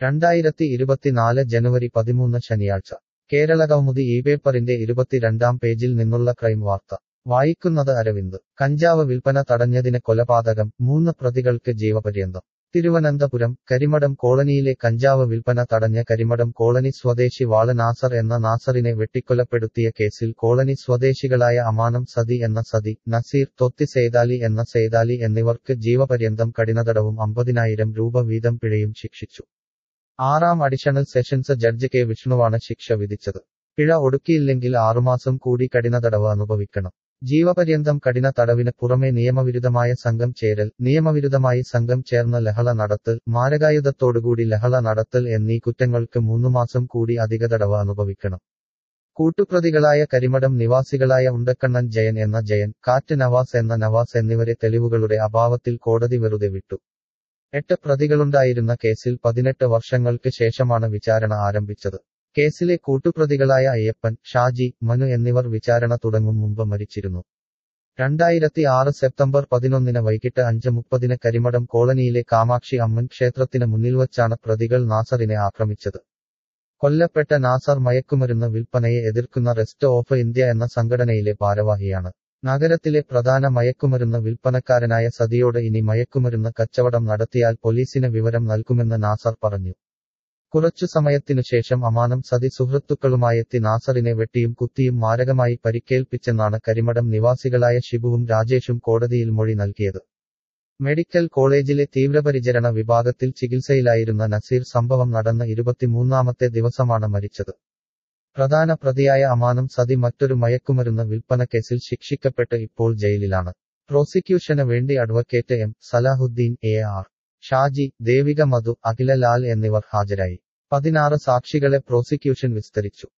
രണ്ടായിരത്തി ഇരുപത്തിനാല് ജനുവരി പതിമൂന്ന് ശനിയാഴ്ച കേരളകൗമുദി ഈ പേപ്പറിന്റെ ഇരുപത്തിരണ്ടാം പേജിൽ നിന്നുള്ള ക്രൈം വാർത്ത വായിക്കുന്നത് അരവിന്ദ് കഞ്ചാവ് വിൽപ്പന തടഞ്ഞതിന് കൊലപാതകം മൂന്ന് പ്രതികൾക്ക് ജീവപര്യന്തം തിരുവനന്തപുരം കരിമടം കോളനിയിലെ കഞ്ചാവ് വിൽപ്പന തടഞ്ഞ കരിമടം കോളനി സ്വദേശി വാള നാസർ എന്ന നാസറിനെ വെട്ടിക്കൊലപ്പെടുത്തിയ കേസിൽ കോളനി സ്വദേശികളായ അമാനം സതി എന്ന സതി നസീർ തൊത്തി സേതാലി എന്ന സേതാലി എന്നിവർക്ക് ജീവപര്യന്തം കഠിനതടവും അമ്പതിനായിരം രൂപ വീതം പിഴയും ശിക്ഷിച്ചു ആറാം അഡീഷണൽ സെഷൻസ് ജഡ്ജ് കെ വിഷ്ണുവാണ് ശിക്ഷ വിധിച്ചത് പിഴ ഒടുക്കിയില്ലെങ്കിൽ ആറുമാസം കൂടി കഠിനതടവ് അനുഭവിക്കണം ജീവപര്യന്തം കഠിന തടവിന് പുറമെ നിയമവിരുദ്ധമായ സംഘം ചേരൽ നിയമവിരുദ്ധമായി സംഘം ചേർന്ന ലഹള നടത്തൽ മാരകായുധത്തോടുകൂടി ലഹള നടത്തൽ എന്നീ കുറ്റങ്ങൾക്ക് മൂന്നുമാസം കൂടി അധിക തടവ് അനുഭവിക്കണം കൂട്ടുപ്രതികളായ കരിമടം നിവാസികളായ ഉണ്ടക്കണ്ണൻ ജയൻ എന്ന ജയൻ കാറ്റ് നവാസ് എന്ന നവാസ് എന്നിവരെ തെളിവുകളുടെ അഭാവത്തിൽ കോടതി വെറുതെ വിട്ടു എട്ട് പ്രതികളുണ്ടായിരുന്ന കേസിൽ പതിനെട്ട് വർഷങ്ങൾക്ക് ശേഷമാണ് വിചാരണ ആരംഭിച്ചത് കേസിലെ കൂട്ടുപ്രതികളായ അയ്യപ്പൻ ഷാജി മനു എന്നിവർ വിചാരണ തുടങ്ങും മുമ്പ് മരിച്ചിരുന്നു രണ്ടായിരത്തി ആറ് സെപ്റ്റംബർ പതിനൊന്നിന് വൈകിട്ട് അഞ്ച് മുപ്പതിന് കരിമടം കോളനിയിലെ കാമാക്ഷി അമ്മൻ ക്ഷേത്രത്തിന് മുന്നിൽ വച്ചാണ് പ്രതികൾ നാസറിനെ ആക്രമിച്ചത് കൊല്ലപ്പെട്ട നാസർ മയക്കുമരുന്ന് വിൽപ്പനയെ എതിർക്കുന്ന റെസ്റ്റ് ഓഫ് ഇന്ത്യ എന്ന സംഘടനയിലെ ഭാരവാഹിയാണ് നഗരത്തിലെ പ്രധാന മയക്കുമരുന്ന് വിൽപ്പനക്കാരനായ സതിയോട് ഇനി മയക്കുമരുന്ന് കച്ചവടം നടത്തിയാൽ പോലീസിന് വിവരം നൽകുമെന്ന് നാസർ പറഞ്ഞു കുറച്ചു സമയത്തിനുശേഷം അമാനം സതി സുഹൃത്തുക്കളുമായെത്തി നാസറിനെ വെട്ടിയും കുത്തിയും മാരകമായി പരിക്കേൽപ്പിച്ചെന്നാണ് കരിമടം നിവാസികളായ ഷിബുവും രാജേഷും കോടതിയിൽ മൊഴി നൽകിയത് മെഡിക്കൽ കോളേജിലെ തീവ്രപരിചരണ വിഭാഗത്തിൽ ചികിത്സയിലായിരുന്ന നസീർ സംഭവം നടന്ന ഇരുപത്തിമൂന്നാമത്തെ ദിവസമാണ് മരിച്ചത് പ്രധാന പ്രതിയായ അമാനം സതി മറ്റൊരു മയക്കുമരുന്ന് വിൽപ്പന കേസിൽ ശിക്ഷിക്കപ്പെട്ട് ഇപ്പോൾ ജയിലിലാണ് പ്രോസിക്യൂഷന് വേണ്ടി advocate M Salahuddin A R Shaji Devika Madhu Akhila Lal എന്നിവർ ഹാജരായി പതിനാറ് സാക്ഷികളെ പ്രോസിക്യൂഷൻ വിസ്തരിച്ചു